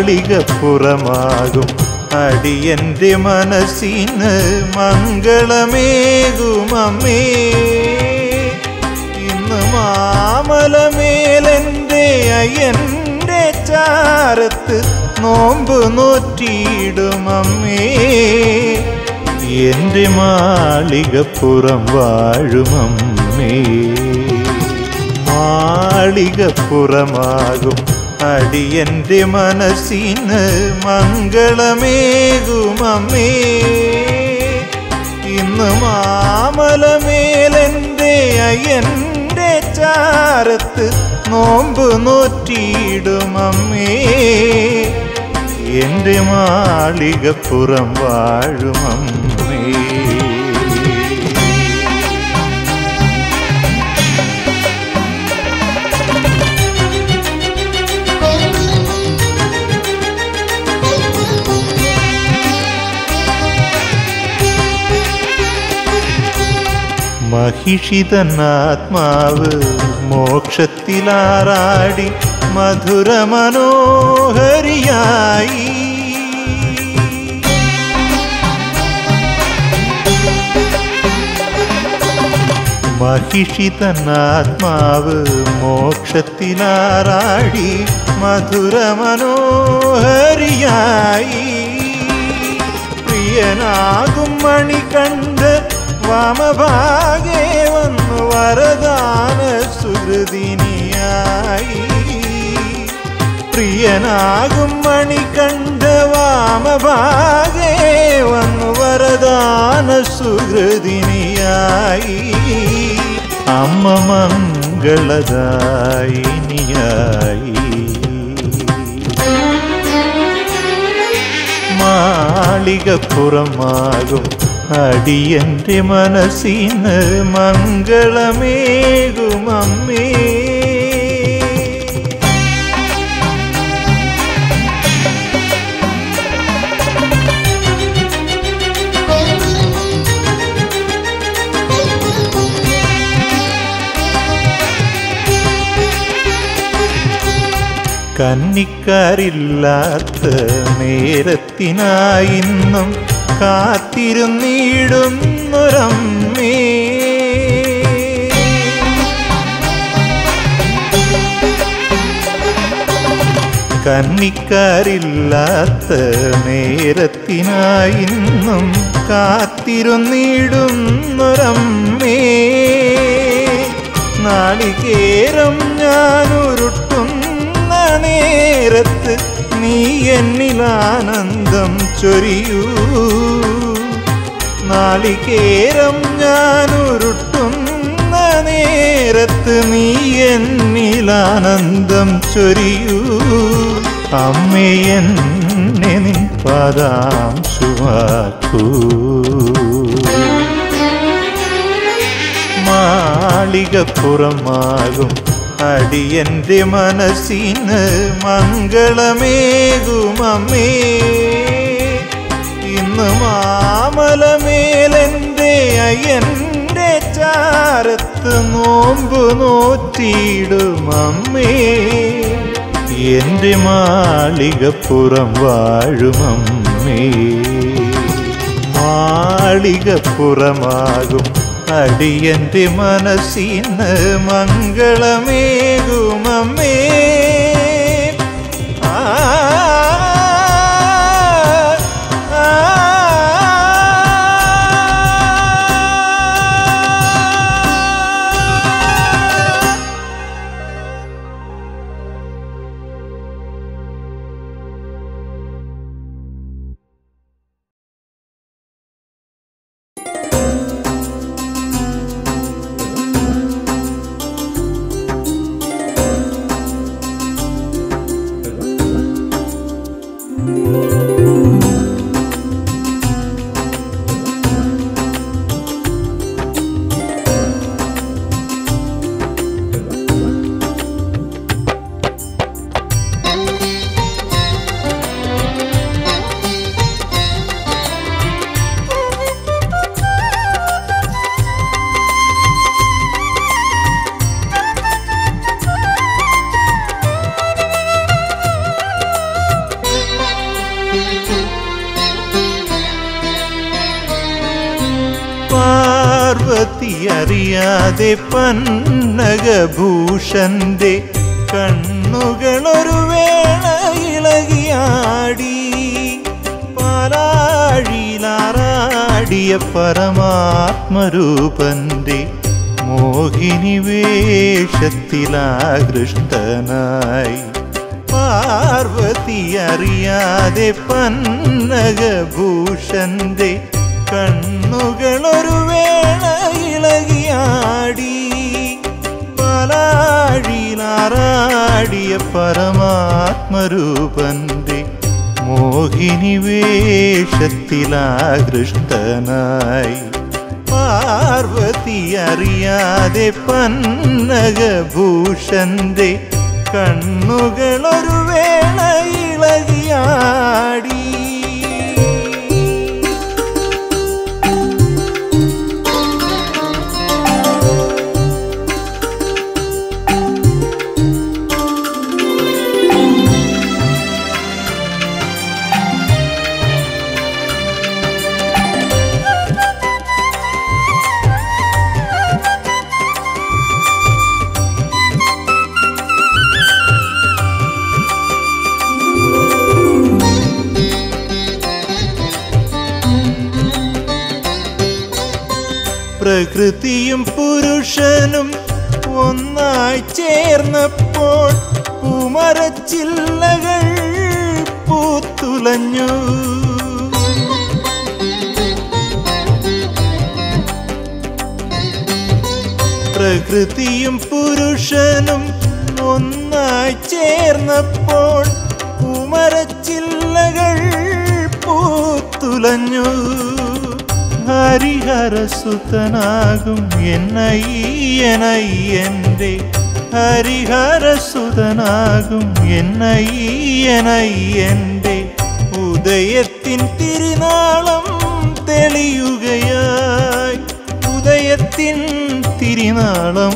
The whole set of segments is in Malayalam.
മാളികപ്പുറമാകും അടിയന്റെ മനസ്സിന് മംഗളമേകുമമ്മേ ഇന്ന് മാമലമേലെന്റെ അയ്യന്റെ ചാരത്ത് നോമ്പ് നോറ്റിയിടുമമ്മേ എന്റെ മാളികപ്പുറം വാഴുമമ്മേ മാളികപ്പുറമാകും അടിയന്റെ മനസ്സിന് മംഗളമേകുമമ്മേ ഇന്ന് മാമലമേലെന്റെ അയ്യന്റെ ചാരത്ത് നോമ്പ് നോറ്റിയിടുമമ്മേ എന്റെ മാളികപ്പുറം വാഴുമമ്മേ മഹിഷിതന്നാത്മാവ് മോക്ഷത്തിലാറാടി മധുരമനോഹരിയായി മഹിഷിതന്നാത്മാവ് മോക്ഷത്തിലാറാടി മധുരമനോഹരിയായി പ്രിയനാകും മണി കണ്ട് വാമഭാഗേ വന്നു വരദാന സുഹൃദിനിയായി പ്രിയനാകും മണി കണ്ട് വാമഭാഗേ വന്നു വരദാന സുഹൃദിനിയായി അമ്മ മംഗളദായിനിയായി മാളികപ്പുറമാകും അടിയന്റെ മനസ്സിന് മംഗളമേകുമമ്മേ കന്നിക്കാരില്ലാത്ത നേരത്തിനായിന്നും കാത്തിരുന്നിടുന്നൊരമ്മേ കന്നിക്കാരില്ലാത്ത നേരത്തിനായിന്നും കാത്തിരുന്നിടുന്നൊരമ്മേ നാളികേരം ഞാനുരുട്ടുന്ന നേരത്ത് നീ എന്നിലാനന്ദം ചൊരിയൂ നാളികേരം ഞാനുരുട്ടുന്ന നേരത്ത് നീ എന്നിലാനന്ദം ചൊരിയൂ അമ്മേ എന്നെ നിൻ പാദാംശുവാക്കൂ മാളികപ്പുറമാകും അടിയന്റെ മനസ്സിന് മംഗളമേകുമമ്മേ ഇന്ന് മാമലമേലെന്റെ അയ്യന്റെ ചാരത്ത് നോമ്പ് നോറ്റിയിടുമമ്മേ എന്റെ മാളികപ്പുറം വാഴുമമ്മേ മാളികപ്പുറമാകും അടിയന്റെ മനസ്സിന് മംഗളമേകുമമ്മേ ആ ആ, ആ. ആ പാർവതി അറിയാതെ പന്നകഭൂഷന്റെ കണ്ണുകളൊരു വേള ഇളകിയാടി പാലാഴിലാറാടിയ പരമാത്മരൂപന്റെ മോഹിനി വേഷത്തിലാകൃഷ്ടനായി പാർവതി അറിയാതെ പന്നകഭൂഷന്റെ കണ്ണുകളൊരു വേള ഇളകിയാടി പാലാഴിലാറാടിയ പരമാത്മരൂപന്റെ മോഹിനി വേഷത്തിലാകൃഷ്ടനായി പാർവതി അറിയാതെ പന്നകഭൂഷന്റെ കണ്ണുകളൊരു വേള ഇളകിയാടി പ്രകൃതിയും പുരുഷനും ഒന്നായി ചേർന്നപ്പോൾ പൂമരച്ചില്ലകൾ പൂത്തുലഞ്ഞു പ്രകൃതിയും പുരുഷനും ഒന്നായി ചേർന്നപ്പോൾ പൂമരച്ചില്ലകൾ പൂത്തുലഞ്ഞു ഹരിഹരസുതനാകും എന്നയ്യനയ്യൻ്റെ ഹരിഹരസുതനാകും എന്നയ്യനയ്യൻ്റെ ഉദയത്തിൻ തിരുനാളം തെളിയുകയായി ഉദയത്തിൻ തിരുനാളം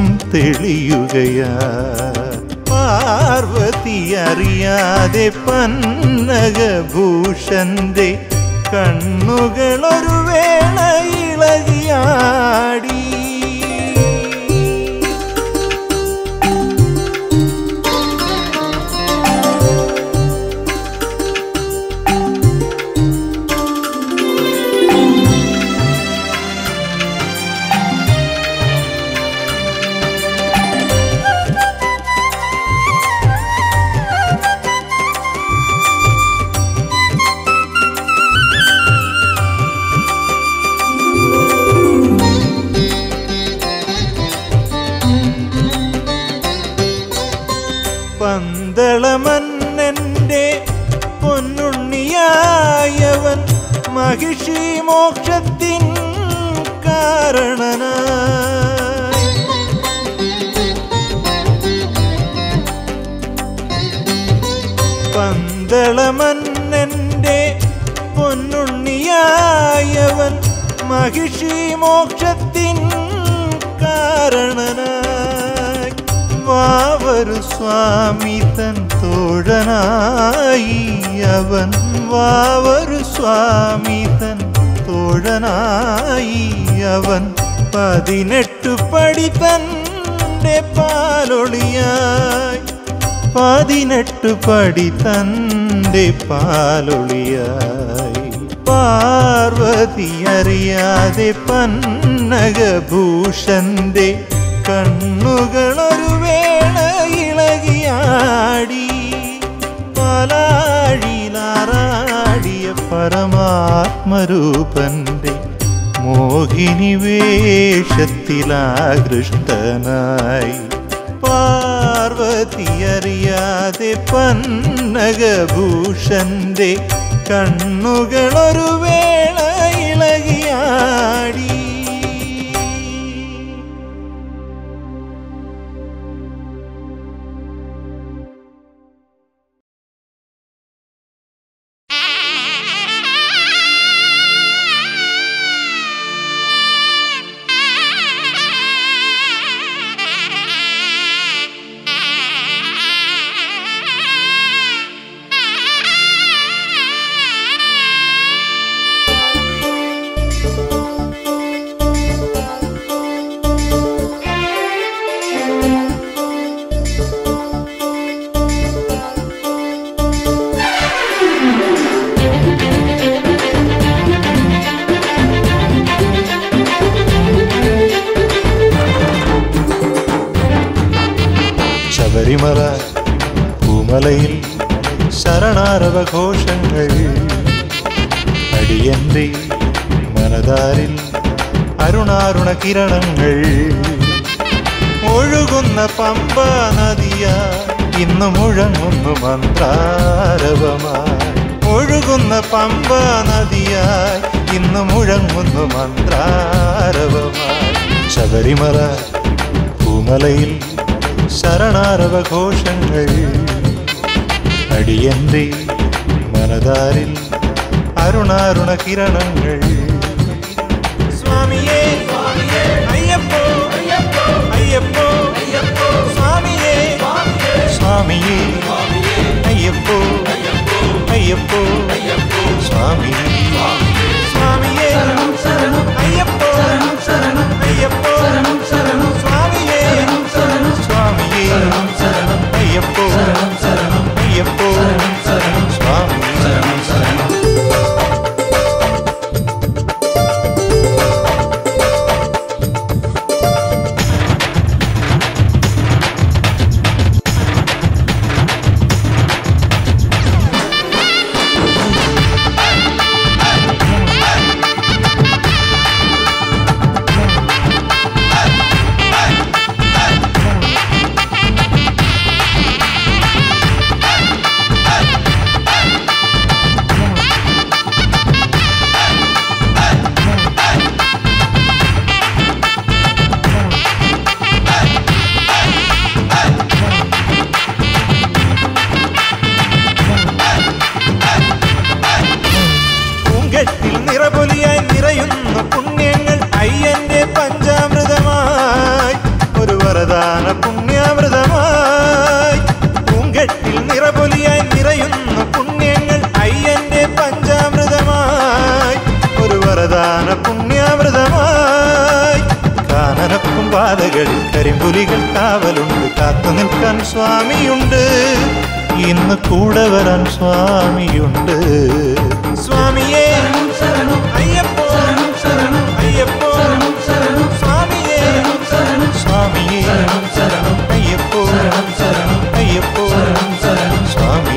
തെളിയുകയായി പാർവതി അറിയാതെ പന്നകഭൂഷന്റെ കണ്ണുകളൊരു വേള ഇളകിയാടി പന്തളമന്നന്റെ പൊന്നുണ്ണിയായവൻ മഹിഷി മോക്ഷത്തിൻ കാരണനായി പന്തളമന്നന്റെ പൊന്നുണ്ണിയായവൻ മഹിഷി മോക്ഷത്തിൻ കാരണനായി വാവരു സ്വാമി തൻ തോഴനായി അവൻ വാവരു സ്വാമി തൻ തോഴനായി അവൻ പതിനെട്ടു പടി തന്റെ പാലൊളിയായി പതിനെട്ടു പടി തന്റെ പാലൊളിയായി പാർവതി അറിയാതെ പന്നകഭൂഷന്റെ കണ്ണുകളൊരു വേള ഇളകിയാടി പാലാഴിലാറാടിയ പരമാത്മരൂപന്റെ മോഹിനി വേഷത്തിലാകൃഷ്ടനായി പാർവതി അറിയാതെ പന്നകഭൂഷന്റെ കണ്ണുകളൊരു വേള ഇളകിയാടി ആ ശബരിമല പൂമലയിൽ ശരണാരവ ഘോഷങ്ങൾ അടിയന്റെ മനതാരിൽ അരുണാരുണ കിരണങ്ങൾ ഒഴുകുന്ന പമ്പ നദിയ ഇന്ന് മുഴങ്ങുന്നു മന്ത്രാരവമായി ഒഴുകുന്ന പമ്പ നദിയായി ഇന്ന് മുഴങ്ങുന്നു മന്ത്രാരവമായി ശബരിമല പൂമലയിൽ ശരണാരവ ഘോഷങ്ങൾ അടിയന്റെ മനതാരിൽ അരുണാരുണ കിരണങ്ങൾ സ്വാമിയേ അയ്യപ്പോ അയ്യപ്പോ സ്വാമിയേ സ്വാമിയേ അയ്യപ്പോ അയ്യപ്പോ സ്വാമി സ്വാമിയേ അയ്യപ്പോ അയ്യപ്പോ സ്വാമിയേ സ്വാമിയേ അയ്യപ്പോ അയ്യപ്പോ സ്വാമി പൂങ്കെട്ടിൽ നിറപൊലിയായി നിറയുന്ന പുണ്യങ്ങൾ അയ്യന്റെ പഞ്ചാമൃതമായി ഒരു വരദാന പുണ്യാമൃതമായി പൂങ്കെട്ടിൽ നിറപൊലിയായി നിറയുന്ന പുണ്യങ്ങൾ അയ്യന്റെ പഞ്ചാമൃതമായി ഒരു വരദാന പുണ്യാമൃതമായി കാനനക്കും പാതകളിൽ കരിമ്പുലികൾ കാവലുണ്ട് കാത്തു നിൽക്കാൻ സ്വാമിയുണ്ട് ഇന്ന് കൂടെ വരാൻ സ്വാമിയുണ്ട് സ്വാമിയേ അയ്യപ്പോ അയ്യപ്പോ സ്വാമിയേ സ്വാമിയേ അയ്യപ്പോ അയ്യപ്പോ സ്വാമി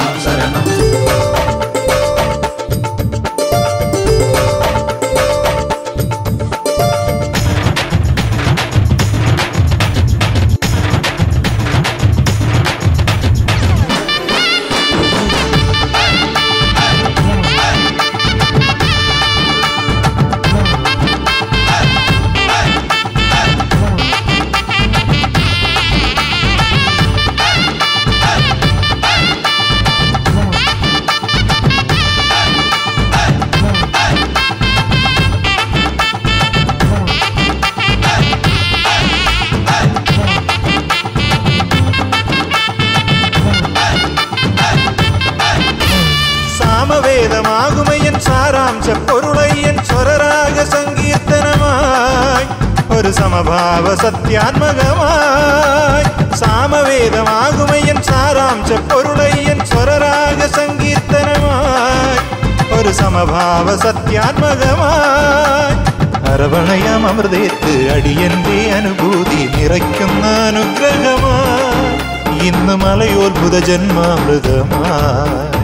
സാമവേദമാകുമയൻ സാരാംശ പൊരുളയ്യൻ സ്വരരാഗ സങ്കീർത്തനമായി ഒരു സമഭാവ സത്യാത്മകമായി സാമവേദമാകുമയൻ സാരാംശ പൊരുളയ്യൻ സ്വരരാഗ സങ്കീർത്തനമായി ഒരു സമഭാവ സത്യാത്മകമായി അരവണയാം അമൃതേത്ത് അടിയന്റെ അനുഭൂതി നിറയ്ക്കുന്ന അനുഗ്രഹമായി ഇന്ന് മലയോത്ഭുത ജന്മാമൃതമായി